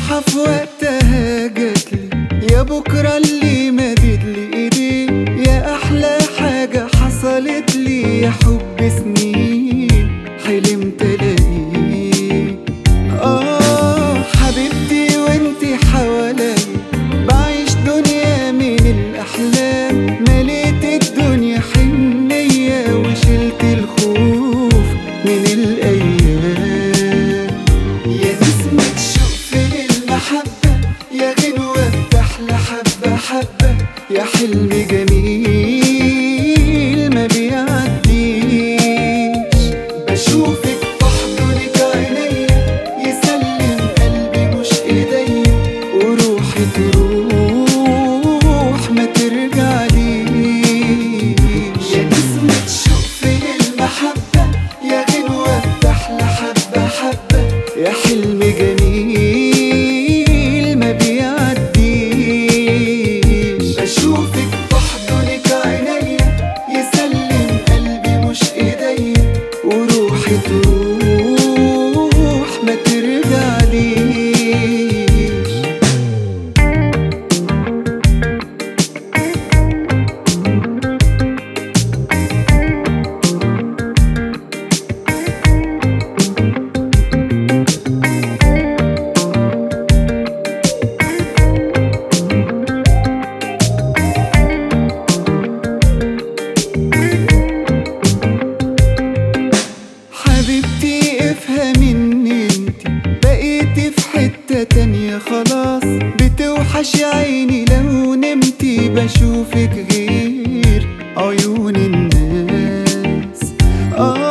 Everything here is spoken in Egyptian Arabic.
الفرحة في وقتها جاتلي يا بكرة اللي مدد لي ايديه يا احلى حاجة حصلت لي يا حب سنين حلمت الاقيه اه حبيبتي وانتي حواليا بعيش دنيا من الاحلام مليت الدنيا حنية وشلت الخوف من الايام يا نسمة شوق في المحبة يا غنوة بتحلى حبة حبة يا حلم جميل ما بيعديش بشوفك بحضنك عينيا يسلم قلبي مش ايديا وروحي تروح ما ترجعليش يا نسمة شوق في المحبة يا غنوة بتحلى حبة حبة يا حلم جميل ما بيعديش بشوفك بحضنك عينيا يسلم قلبي مش ايديا وروحي تروح ما ترجعليش حبيبتي افهمي ان انتي بقيتي في حتة تانية خلاص بتوحش عيني لو نمتي بشوفك غير عيون الناس آه